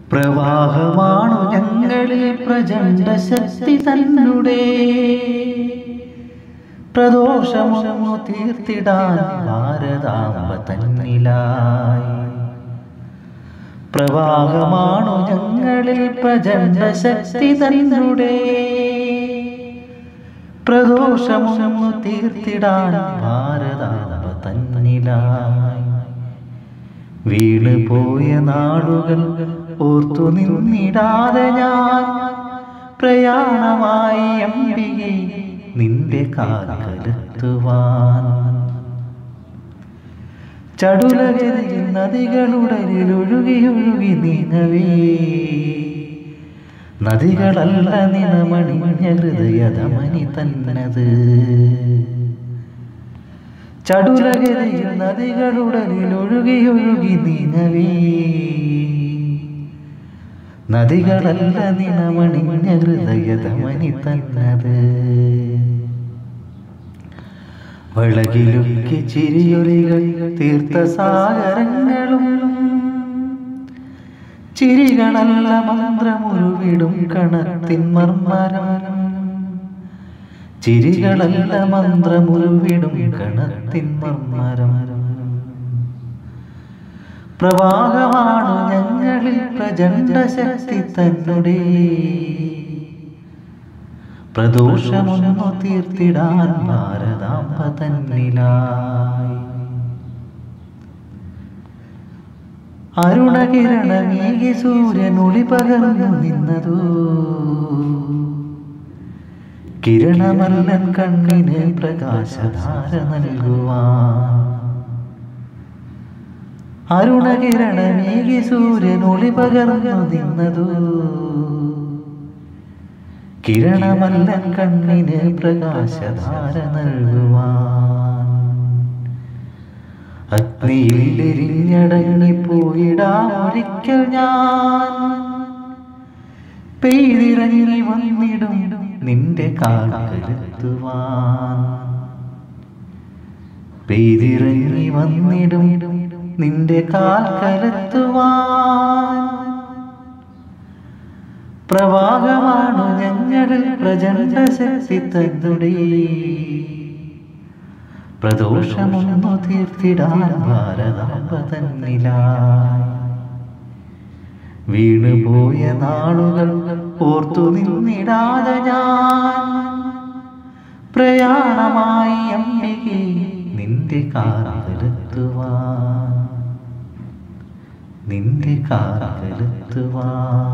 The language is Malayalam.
പ്രവാഹമാണു ഞങ്ങളിൽ പ്രചണ്ഡ ശക്തി തന്നുടെ പ്രദോഷമൊന്നു തീർത്തിടാൻ ഭാരതാംബ തന്നിലായി പ്രവാഹമാണു ഞങ്ങളിൽ പ്രചണ്ഡ ശക്തി തന്നുടെ പ്രദോഷമൊന്നു തീർത്തിടാൻ ഭാരതാംബ തന്നിലായി വീണ് പോയ നാളുകൾ ഓർത്തു നിന്നിടാതെ ഞാൻ പ്രയാണമായി അമ്പികെ നിന്റെ കാലത്തുവാൻ ചടുലഗതിയിൽ നദികളുടലിലൊഴുകി ഒഴുകി നീങ്ങവേ നദികളല്ല നിണമണിഞ്ഞ ഹൃദയതമനി തന്നത് ചടുലഗതിയിൽ നദികളുടലിൽ ഒഴുകി ഒഴുകി നീങ്ങവേ നദികളല്ല നിണമണിഞ്ഞ ഹൃദയതമനി തന്നത് വളകിലുക്കി ചിരിയൊലികൾ തീർത്ത സാഗരങ്ങളും ചിരികളല്ല മന്ത്രമുരുവിടും കണത്തിൻ മർമ്മരം ചിരികളല്ല മന്ത്രമുരുവിടും കണത്തിൻ മർമ്മരം പ്രവാഹമാണു ഞങ്ങളിൽ പ്രചണ്ഡ ശക്തി തന്നെ പ്രദോഷമൊന്നു തീർത്തിടാൻ ഭാരതാംബ തന്നിലായി അരുണകിരണമേകി സൂര്യൻ ഒളി പകർന്നു നിന്നതോ കിരണമല്ലൻ കണ്ണിന് പ്രകാശധാര നൽകുവാൻ അരുണകിരണമേകി സൂര്യൻ ഒളി പകർന്നു നിന്നതോ കിരണമല്ലൻ കണ്ണിന് പ്രകാശധാര നൽകുവാൻ അഗ്നിയിൽ എരിഞ്ഞടങ്ങിപ്പോയിടാം ഒരിക്കൽ ഞാൻ പെയ്തിറങ്ങി വന്നിടും നിന്റെ കാൽക്കരുത്തുവാൻ പെയ്തിറങ്ങി വന്നിടും നിന്റെ കാൽക്കരുത്തുവാൻ പ്രവാഹമാണു ഞങ്ങളിൽ പ്രചണ്ഡ ശക്തി തന്നുടേ പ്രദോഷമൊന്നു തീർത്തിടാൻ ഭാരതാംബ തന്നിലായി വീണുപോയ നാളുകൾ ഓർത്തു നിന്നിടാതെ ഞാൻ പ്രയാണമായി അമ്മികെ നിന്റെ കാലത്തുവാൻ നിന്റെ കാലത്തുവാൻ